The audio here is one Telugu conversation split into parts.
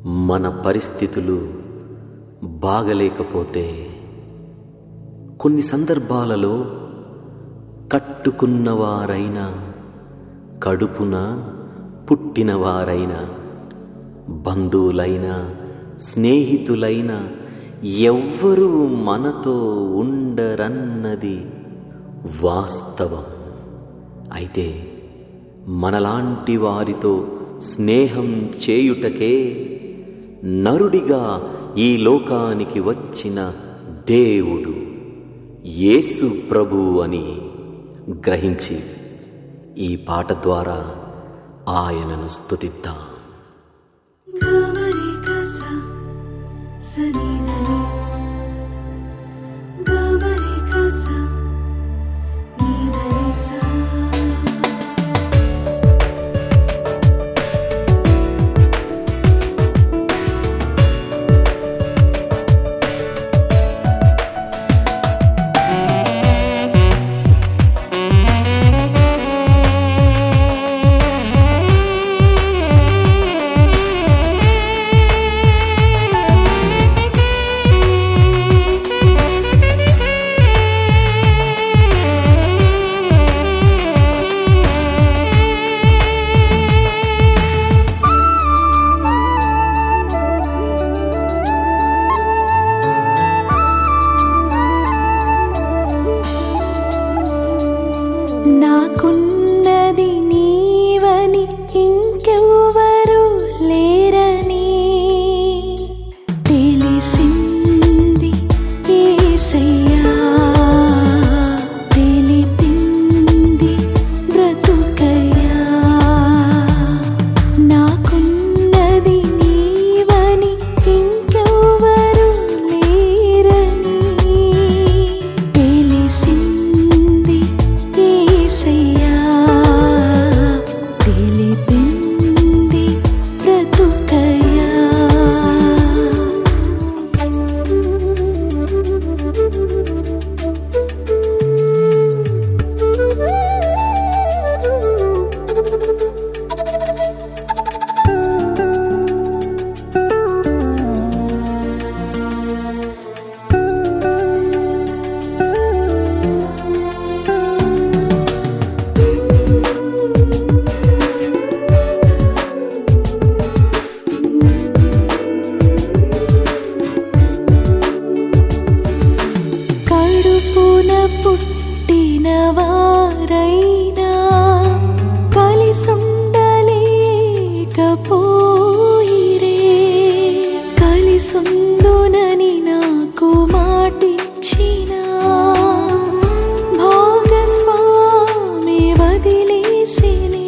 మన పరిస్థితులు బాగలేకపోతే కొన్ని సందర్భాలలో కట్టుకున్నవారైనా కడుపున పుట్టినవారైనా బంధువులైనా స్నేహితులైనా ఎవ్వరూ మనతో ఉండరన్నది వాస్తవం అయితే మనలాంటి వారితో స్నేహం చేయుటకే నరుడిగా ఈ లోకానికి వచ్చిన దేవుడు యేసు ప్రభు అని గ్రహించి ఈ పాట ద్వారా ఆయనను స్తుతిద్దాం గమరి కస సనిదని గమరి కస నీదని సా నాకున్నది నీవని ఇంకెవ్వరు లేరని తెలిసింది ఏసయ్యా తెలిపింది బ్రతుకయ్యా నాకున్నది నీవని ఇంకెవ్వరు లేరని తెలిసింది ఏసయ్యా తెలిపింది బ్రతుకయ్యా కడుపున పుట్టిన వారైనా కలిసుండలేకపోయిరే కలిసుందునని నాకు మాటిచ్చిన భాగస్వామి వదిలేసినే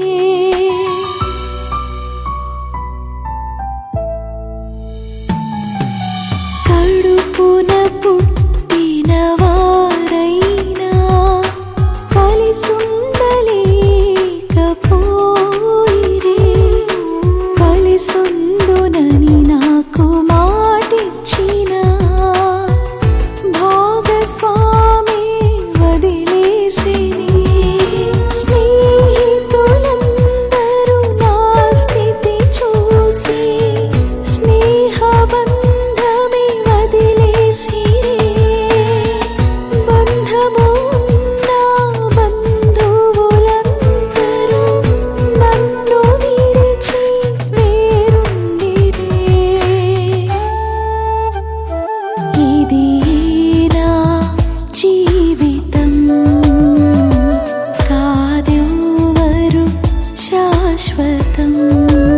కడుపున పుట్టిన వారైనా కలిసుండలేకపోయిరే కలిసుందునని నాకు మాటిచ్చిన భాగస్వామి వదిలేసిని స్నేహితులందరూ నా స్థితి చూసి స్నేహబంధమే వదిలేసిరే బంధమున్న బంధువులందరూ నన్ను విడిచి వేరుండిరే ఇది నా జీవితం కాదెవ్వరు శాశ్వతం